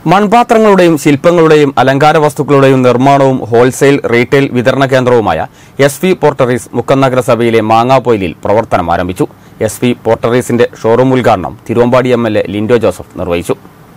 മൺപാത്രങ്ങളുടെയും ശില്പങ്ങളുടെയും അലങ്കാര വസ്തുക്കളുടെയും നിർമ്മാണവും wholesale retail വിതരണ കേന്ദ്രവുമായ എസ് വി പോർട്ടറീസ് മുക്കം നഗരസഭയിലെ മാങ്ങാപ്പൊയിലിൽ പ്രവർത്തനം ആരംഭിച്ചു എസ് വി പോർട്ടറീസിന്റെ ഷോറൂം ഉദ്ഘാടനം Thiruvambady M L A Linto Joseph നിർവഹിച്ചു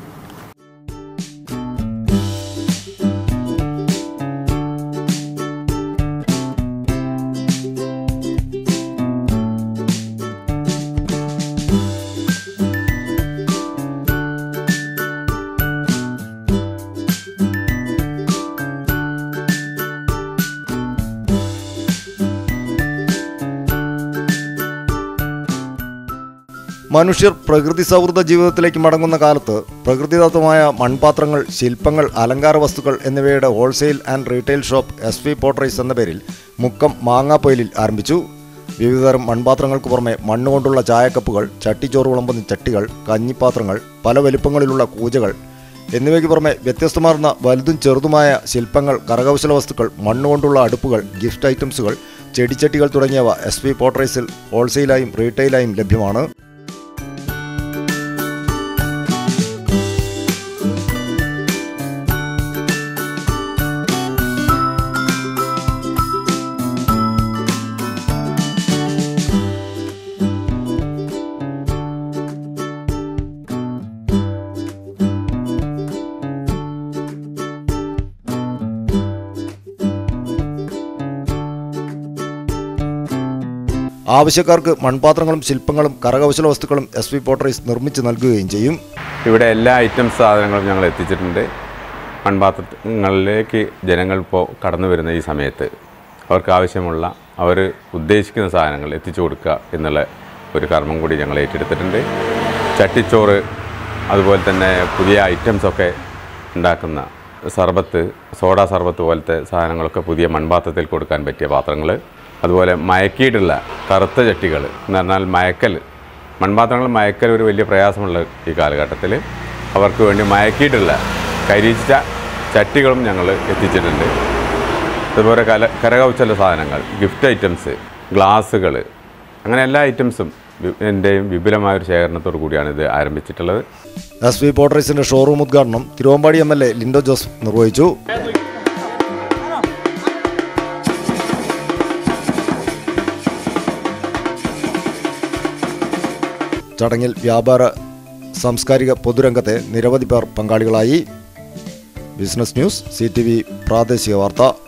മനുഷ്യർ പ്രകൃതി സൗഹൃദ ജീവിതത്തിലേക്ക് മടങ്ങുന്ന കാലത്ത് പ്രകൃതിദത്തമായ മൺപാത്രങ്ങൾ ശില്പങ്ങൾ അലങ്കാര വസ്തുക്കൾ എന്നിവയുടെ wholesale and retail shop S V potteries എന്ന പേരിൽ മുക്കം മാങ്ങാപ്പൊയിലിൽ ആരംഭിച്ചു വിവിധതരം മൺപാത്രങ്ങൾക്ക് പുറമെ മണ്ണുകൊണ്ടുള്ള ചായക്കപ്പുകൾ ചട്ടിച്ചോറ് വിളമ്പുന്ന ചട്ടികൾ കഞ്ഞിപ്പാത്രങ്ങൾ പല വലിപ്പങ്ങളിലുള്ള കൂജകൾ എന്നിവയ്ക്ക് പുറമെ വ്യത്യസ്തമാർന്ന വലുതും ചെറുതുമായ ശില്പങ്ങൾ കരകൗശല വസ്തുക്കൾ മണ്ണുകൊണ്ടുള്ള അടുപ്പുകൾ ഗിഫ്റ്റ് ഐറ്റംസുകൾ ചെടിച്ചട്ടികൾ തുടങ്ങിയവ എസ് വി പോട്ടറൈസിൽ ഹോൾസെയിലായും റീറ്റെയിലായും ലഭ്യമാണ് ആവശ്യക്കാർക്ക് മൺപാത്രങ്ങളും ശില്പങ്ങളും കരകൗശല വസ്തുക്കളും എസ് വി പോട്ടറൈസ് നിർമ്മിച്ച് നൽകുകയും ചെയ്യും ഇവിടെ എല്ലാ ഐറ്റം സാധനങ്ങളും ഞങ്ങൾ എത്തിച്ചിട്ടുണ്ട് മൺപാത്രങ്ങളിലേക്ക് ജനങ്ങൾ ഇപ്പോൾ കടന്നു വരുന്ന ഈ സമയത്ത് അവർക്ക് ആവശ്യമുള്ള അവർ ഉദ്ദേശിക്കുന്ന സാധനങ്ങൾ എത്തിച്ചു കൊടുക്കുക എന്നുള്ള ഒരു കർമ്മം കൂടി ഞങ്ങൾ ഏറ്റെടുത്തിട്ടുണ്ട് ചട്ടിച്ചോറ് അതുപോലെ തന്നെ പുതിയ ഐറ്റംസൊക്കെ ഉണ്ടാക്കുന്ന സർബത്ത് സോഡ സർബത്ത് പോലത്തെ സാധനങ്ങളൊക്കെ പുതിയ മൺപാത്രത്തിൽ കൊടുക്കാൻ പറ്റിയ പാത്രങ്ങൾ അതുപോലെ മയക്കിയിട്ടുള്ള കറുത്ത ചട്ടികൾ എന്ന് പറഞ്ഞാൽ മയക്കൽ മൺപാത്രങ്ങൾ മയക്കൽ ഒരു വലിയ പ്രയാസമുള്ള ഈ കാലഘട്ടത്തിൽ അവർക്ക് വേണ്ടി മയക്കിയിട്ടുള്ള കരിച്ച ചട്ടികളും ഞങ്ങൾ എത്തിച്ചിട്ടുണ്ട് അതുപോലെ കല കരകൗശല സാധനങ്ങൾ ഗിഫ്റ്റ് ഐറ്റംസ് ഗ്ലാസ്സുകൾ അങ്ങനെ എല്ലാ ഐറ്റംസും എൻ്റെയും വിപുലമായൊരു ശേഖരണത്തോടു കൂടിയാണ് ഇത് ആരംഭിച്ചിട്ടുള്ളത് എസ് വി പോട്ടറൈസിന്റെ ഷോറൂം ഉദ്ഘാടനം Thiruvambady M L A Linto Joseph നിർവഹിച്ചു ചടങ്ങിൽ വ്യാപാര സാംസ്കാരിക പൊതുരംഗത്തെ നിരവധി പേർ പങ്കാളികളായി ബിസിനസ് ന്യൂസ് സി പ്രാദേശിക വാർത്ത